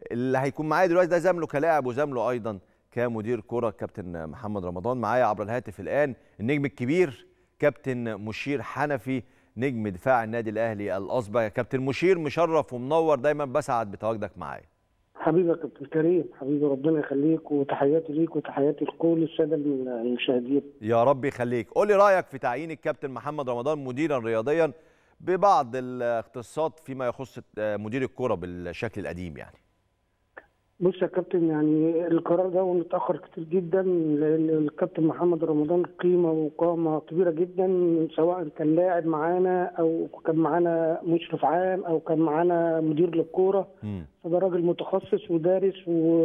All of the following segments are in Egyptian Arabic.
اللي هيكون معايا دلوقتي ده زمله كلاعب وزمله ايضا كمدير كره كابتن محمد رمضان معايا عبر الهاتف الان النجم الكبير كابتن مشير حنفي نجم دفاع النادي الاهلي الاسبق يا كابتن مشير مشرف ومنور دايما بسعد بتواجدك معايا حبيبي يا كابتن كريم حبيبي ربنا يخليك وتحياتي ليك وتحياتي لكل الساده المشاهدين يا رب يخليك قول لي رايك في تعيين الكابتن محمد رمضان مديرا رياضيا ببعض الاختصاصات فيما يخص مدير الكره بالشكل القديم يعني بص يا كابتن يعني القرار ده متاخر كتير جدا لان الكابتن محمد رمضان قيمه وقامه كبيره جدا سواء كان لاعب معانا او كان معانا مشرف عام او كان معانا مدير للكوره فده راجل متخصص ودارس و...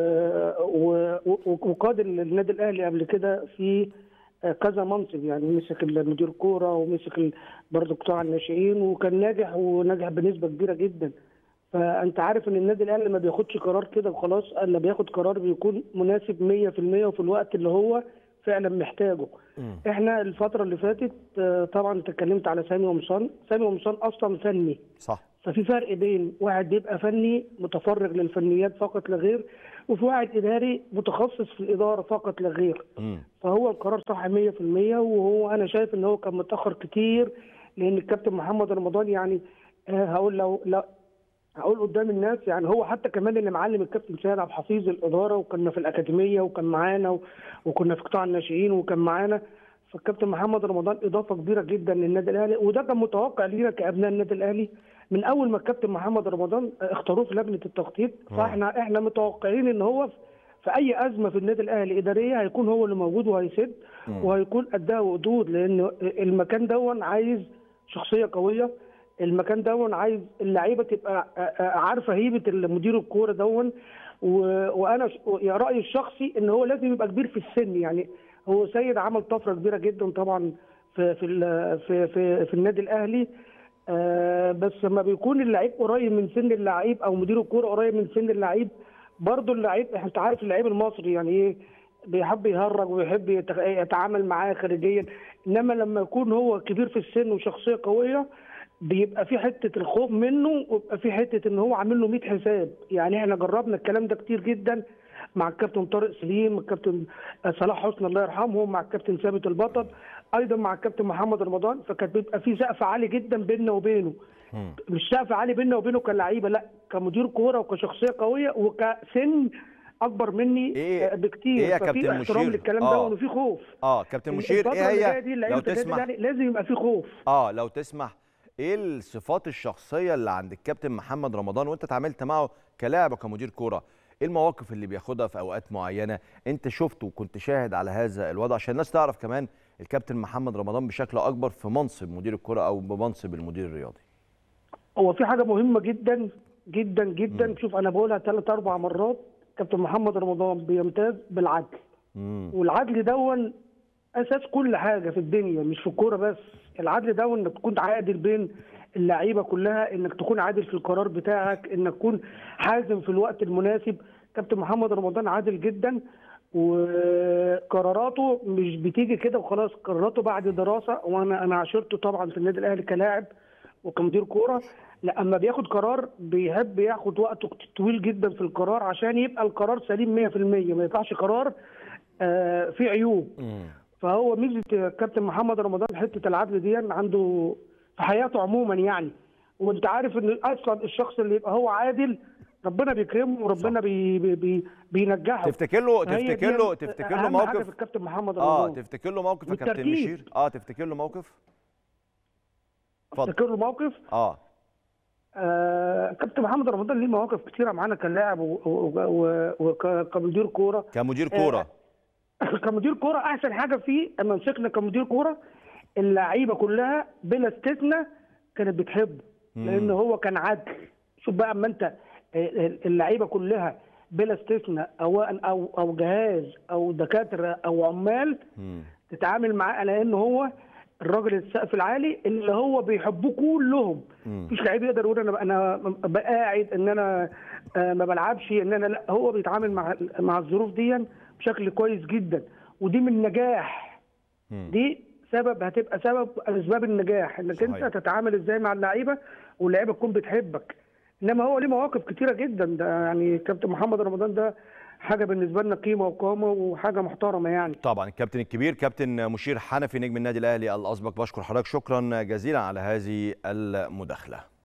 و... وقاد النادي الاهلي قبل كده في كذا منصب يعني مسك مدير كوره ومسك برضه قطاع الناشئين وكان ناجح وناجح بنسبه كبيره جدا فانت عارف ان النادي الاهلي ما بياخدش قرار كده وخلاص الا بياخد قرار بيكون مناسب 100% وفي الوقت اللي هو فعلا محتاجه م. احنا الفتره اللي فاتت طبعا انت اتكلمت على سامي ومصان سامي ومصان اصلا فني صح ففي فرق بين واحد بيبقى فني متفرغ للفنيات فقط لا غير وفي واحد اداري متخصص في الاداره فقط لا غير م. فهو القرار صح 100% وهو انا شايف ان هو كان متاخر كتير لان الكابتن محمد رمضان يعني هقول لو, لو هقول قدام الناس يعني هو حتى كمان اللي معلم الكابتن سيد عبد الحفيظ الاداره وكنا في الاكاديميه وكان معانا و... وكنا في قطاع الناشئين وكان معانا فالكابتن محمد رمضان اضافه كبيره جدا للنادي الاهلي وده كان متوقع لينا كابناء النادي الاهلي من اول ما الكابتن محمد رمضان اختاروه في لجنه التخطيط فاحنا احنا متوقعين ان هو في اي ازمه في النادي الاهلي اداريه هيكون هو اللي موجود وهيسد وهيكون قدها وقدود لان المكان دون عايز شخصيه قويه المكان دون عايز اللعيبه تبقى عارفه هيبه المدير الكوره دون وانا يا رايي الشخصي ان هو لازم يبقى كبير في السن يعني هو سيد عمل طفره كبيره جدا طبعا في في في في, في النادي الاهلي بس لما بيكون اللعيب قريب من سن اللعيب او مدير الكوره قريب من سن اللعيب برضه اللعيب انت عارف اللعيب المصري يعني ايه بيحب يهرج ويحب يتعامل معاه خارجيا انما لما يكون هو كبير في السن وشخصيه قويه بيبقى في حته الخوف منه ويبقى في حته ان هو عامل له 100 حساب يعني احنا جربنا الكلام ده كتير جدا مع الكابتن طارق سليم الكابتن صلاح حسني الله يرحمهم مع الكابتن ثابت البطل ايضا مع الكابتن محمد رمضان فكان بيبقى في سقف عالي جدا بيننا وبينه مش سقف عالي بيننا وبينه كلعيبه لا كمدير كوره وكشخصيه قويه وكسن اكبر مني إيه بكتير إيه يا ففي كابتن احترام مشير؟ للكلام آه. ده وفي خوف اه كابتن مشير الفترة ايه اللي هي جاية دي لو لعيبة النادي تسمح الأهلي لازم يبقى في خوف اه لو تسمح ايه الصفات الشخصيه اللي عند الكابتن محمد رمضان وانت اتعاملت معه كلاعب وكمدير كوره ايه المواقف اللي بياخدها في اوقات معينه انت شفته وكنت شاهد على هذا الوضع عشان الناس تعرف كمان الكابتن محمد رمضان بشكل اكبر في منصب مدير الكره او بمنصب المدير الرياضي هو في حاجه مهمه جدا جدا جدا مم. شوف انا بقولها ثلاث اربع مرات كابتن محمد رمضان بيمتاز بالعدل امم والعدل دون اساس كل حاجه في الدنيا مش في الكوره بس العدل ده انك تكون عادل بين اللعيبه كلها انك تكون عادل في القرار بتاعك انك تكون حازم في الوقت المناسب كابتن محمد رمضان عادل جدا وقراراته مش بتيجي كده وخلاص قراراته بعد دراسه وانا انا عاشرته طبعا في النادي الاهلي كلاعب وكمدير كوره لا اما بياخد قرار بيحب ياخد وقت طويل جدا في القرار عشان يبقى القرار سليم 100% ما يطلعش قرار آه فيه عيوب فهو ميزه كابتن محمد رمضان حته العدل دي عنده في حياته عموما يعني وانت عارف ان اصلا الشخص اللي يبقى هو عادل ربنا بيكرمه وربنا بي بي بي بينجحه تفتكر له فهي تفتكر دي له تفتكر له أهم حاجة في موقف الكابتن محمد اه رمضان تفتكر له موقف يا كابتن والتركيز. مشير اه تفتكر له موقف اتفضل افتكر له موقف اه آه كابتن محمد رمضان ليه مواقف كتيره معانا كلاعب و- و- و- وكمدير كوره كمدير كوره كمدير كوره احسن حاجه فيه اما مسكنا كمدير كوره اللعيبه كلها بلا استثناء كانت بتحبه لان هو كان عدل شوف بقى اما انت اللعيبه كلها بلا استثناء او او او جهاز او دكاتره او عمال مم. تتعامل معاه على ان هو الراجل السقف العالي اللي هو بيحبوه كلهم مم. مفيش لعيب يقدر يقول انا انا ببقى قاعد ان انا آه، ما بلعبش ان انا لا هو بيتعامل مع مع الظروف دي بشكل كويس جدا ودي من نجاح مم. دي سبب هتبقى سبب اسباب النجاح انك صحيح. انت تتعامل ازاي مع اللعيبه واللعيبه تكون بتحبك انما هو ليه مواقف كتيره جدا ده يعني كابتن محمد رمضان ده حاجه بالنسبه لنا قيمه وقامه وحاجه محترمه يعني طبعا الكابتن الكبير كابتن مشير حنفي نجم النادي الاهلي الاسبق بشكر حضرتك شكرا جزيلا على هذه المداخله